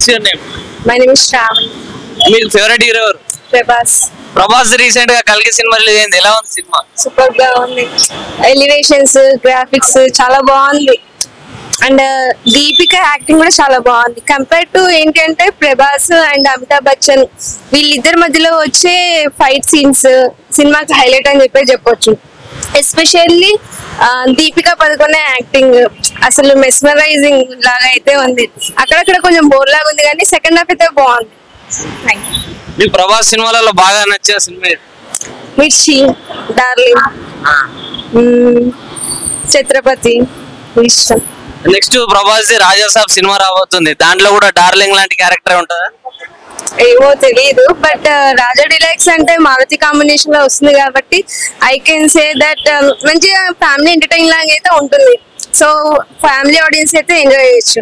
Watts your name my name is Shravan మీకు favourite hero ఎవరు Prabhas Prabhas recent గా కలిగి సినిమా రిలీజ్ అయింది ఎలా ఉంది సినిమా సూపర్ గా ఉంది ఎలివేషన్స్ గ్రాఫిక్స్ చాలా బాగుంది అండ్ దీపిక యాక్టింగ్ కూడా చాలా బాగుంది కంపేర్ టు ఏంటంటే ప్రభాస్ అండ్ అమితాబ్ బచ్చన్ వీళ్ళిద్దరి మధ్యలో వచ్చే ఫైట్ సీన్స్ సినిమాకి హైలైట్ అని చెప్పి చెప్పొచ్చు ఎస్పెషల్లీ దీపిక పదుకొనే యాక్టింగ్ అసలు మెస్మరైజింగ్ లాగా అయితే ఉంది అక్కడక్కడ కొంచెం బోర్ లాగా ఉంది కానీ సెకండ్ హాఫ్ అయితే బాగుంది థ్యాంక్ యూ మీకు ప్రభాస్ సినిమాలలో బాగా నచ్చే సినిమా ఏది? మిర్చి డార్లింగ్ మ్మ్. ఛత్రపతి ఇష్టం next Prabhas the Raja Saab cinema రాబోతుంది దాంట్లో కూడా డార్లింగ్ లాంటి క్యారెక్టర్ ఉంటుందా ఏమో తెలియదు బట్ రాజా డిలైక్స్ అంటే మారుతి కాంబినేషన్ లో వస్తుంది కాబట్టి ఐ కెన్ సే దట్ మంచిగా ఫ్యామిలీ ఎంటర్టైన్ లాగా అయితే ఉంటుంది సో ఫ్యామిలీ ఆడియన్స్ అయితే ఎంజాయ్ చేయొచ్చు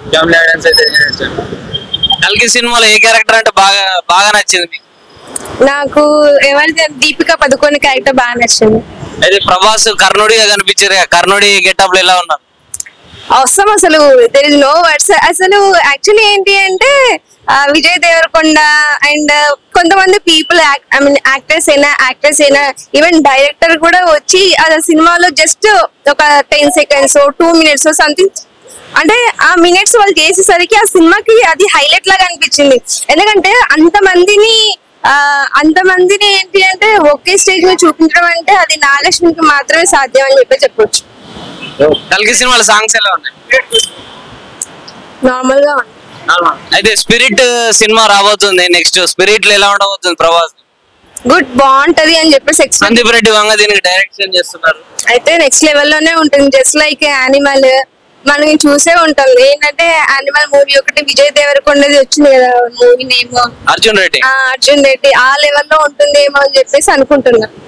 కల్కి సినిమాలో ఏ క్యారెక్టర్ అంటే బాగా బాగా నచ్చింది మీకు నాకు ఎవరి దీపిక పదుకొని క్యారెక్టర్ బాగా నచ్చింది అయితే ప్రభాస్ కర్ణుడిగా కనిపించారు కదా, కర్ణుడి గెటప్ లో ఎలా ఉన్నారు అవసరం అసలు దెర్ ఇస్ నో వర్డ్స్ అసలు యాక్చువల్లీ ఏంటి అంటే ఆ, విజయ్ దేవరకొండ అండ్ కొంతమంది పీపుల్ ఐ మీన్ యాక్టర్స్ అయినా యాక్టర్స్ అయినా ఈవెన్ డైరెక్టర్ కూడా వచ్చి ఆ సినిమాలో జస్ట్ ఒక ten seconds two minutes something అంటే ఆ మినిట్స్ వాళ్ళు చేసేసరికి ఆ సినిమాకి అది హైలైట్ లాగా అనిపించింది ఎందుకంటే అంతమందిని ఆ అంతమందిని ఏంటి అంటే ఒకే స్టేజ్ మీద చూపించడం అంటే అది నాగలక్ష్మికి మాత్రమే సాధ్యం అని చెప్పి చెప్పొచ్చు కల్కి సినిమాలో సాంగ్స్ ఎలా ఉన్నాయి నార్మల్ గా ఉంది అయితే స్పిరిట్ సినిమా రాబోతుంది నెక్స్ట్ స్పిరిట్ లో ఎలా ఉండబోతుంది ప్రభాస్ గుడ్ బాగుంటది అని చెప్పేసి ఎక్స్పెక్ట్ సందీప్ రెడ్డి వంగ దీనికి డైరెక్షన్ చేస్తున్నారు అయితే నెక్స్ట్ లెవెల్ లోనే ఉంటుంది జస్ట్ లైక్ యానిమల్ మనం చూసే ఉంటాం ఏంటంటే యానిమల్ మూవీ ఒకటి విజయ్ దేవరకొండది వచ్చింది కదా మూవీ నేమ్ అర్జున్ రెడ్డి అర్జున్ రెడ్డి ఆ లెవెల్ లో ఉంటుందేమో అని చెప్పేసి అనుకుంటున్నా